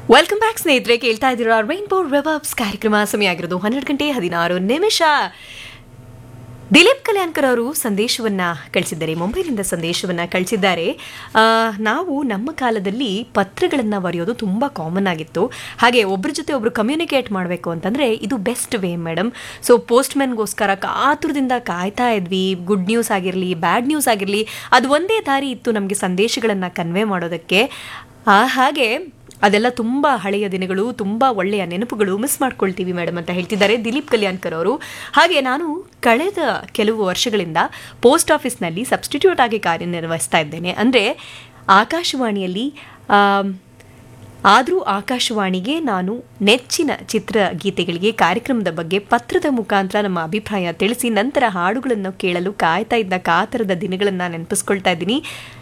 welcome back ಸ್ನೇಹಿತರೆ ಕೇಳ್ತಾ ಇದ್ದೀರಾ ರೈನ್ಬೋ ರೆವಾಬ್ಸ್ ಕಾರ್ಯಕ್ರಮ ಸಮಯ ಆಗಿರೋದು ಹನ್ನೆರಡು ಗಂಟೆ ಹದಿನಾರು ನಿಮಿಷ ದಿಲೀಪ್ ಕಲ್ಯಾಣ್ಕರ್ ಅವರು ಸಂದೇಶವನ್ನ ಕಳಿಸಿದ್ದಾರೆ ಮುಂಬೈನಿಂದ ಸಂದೇಶವನ್ನ ಕಳಿಸಿದ್ದಾರೆ ಆ, ನಾವು ನಮ್ಮ ಕಾಲದಲ್ಲಿ ಪತ್ರಗಳನ್ನು ಬರೆಯೋದು ತುಂಬ ಕಾಮನ್ ಆಗಿತ್ತು ಹಾಗೆ ಒಬ್ಬರ ಜೊತೆ ಒಬ್ರು ಕಮ್ಯುನಿಕೇಟ್ ಮಾಡಬೇಕು ಅಂತಂದ್ರೆ ಇದು ಬೆಸ್ಟ್ ವೇ ಮೇಡಮ್ ಸೊ ಪೋಸ್ಟ್ಮನ್ಗೋಸ್ಕರ ಕಾತುರದಿಂದ ಕಾಯ್ತಾ ಇದ್ವಿ ಗುಡ್ ನ್ಯೂಸ್ ಆಗಿರಲಿ ಬ್ಯಾಡ್ ನ್ಯೂಸ್ ಆಗಿರಲಿ ಅದು ಒಂದೇ ದಾರಿ ಇತ್ತು ನಮಗೆ ಸಂದೇಶಗಳನ್ನು ಕನ್ವೆ ಮಾಡೋದಕ್ಕೆ ಆ, ಹಾಗೆ ಅದೆಲ್ಲ ತುಂಬ ಹಳೆಯ ದಿನಗಳು ತುಂಬ ಒಳ್ಳೆಯ ನೆನಪುಗಳು ಮಿಸ್ ಮಾಡ್ಕೊಳ್ತೀವಿ ಮೇಡಮ್ ಅಂತ ಹೇಳ್ತಿದ್ದಾರೆ ದಿಲೀಪ್ ಕಲ್ಯಾಣ್ಕರ್ ಅವರು ಹಾಗೆ ನಾನು ಕಳೆದ ಕೆಲವು ವರ್ಷಗಳಿಂದ ಪೋಸ್ಟ್ ಆಫೀಸ್ನಲ್ಲಿ ಸಬ್ಸ್ಟಿಟ್ಯೂಟ್ ಆಗಿ ಕಾರ್ಯನಿರ್ವಹಿಸ್ತಾ ಇದ್ದೇನೆ ಅಂದರೆ ಆಕಾಶವಾಣಿಯಲ್ಲಿ ಆಮ್, ಆದರೂ ಆಕಾಶವಾಣಿಗೆ ನಾನು ನೆಚ್ಚಿನ ಚಿತ್ರಗೀತೆಗಳಿಗೆ ಕಾರ್ಯಕ್ರಮದ ಬಗ್ಗೆ ಪತ್ರದ ಮುಖಾಂತರ ನಮ್ಮ ಅಭಿಪ್ರಾಯ ತಿಳಿಸಿ ನಂತರ ಹಾಡುಗಳನ್ನು ಕೇಳಲು ಕಾಯ್ತಾ ಇದ್ದ ಕಾತರದ ದಿನಗಳನ್ನು ನೆನಪಿಸ್ಕೊಳ್ತಾ ಇದ್ದೀನಿ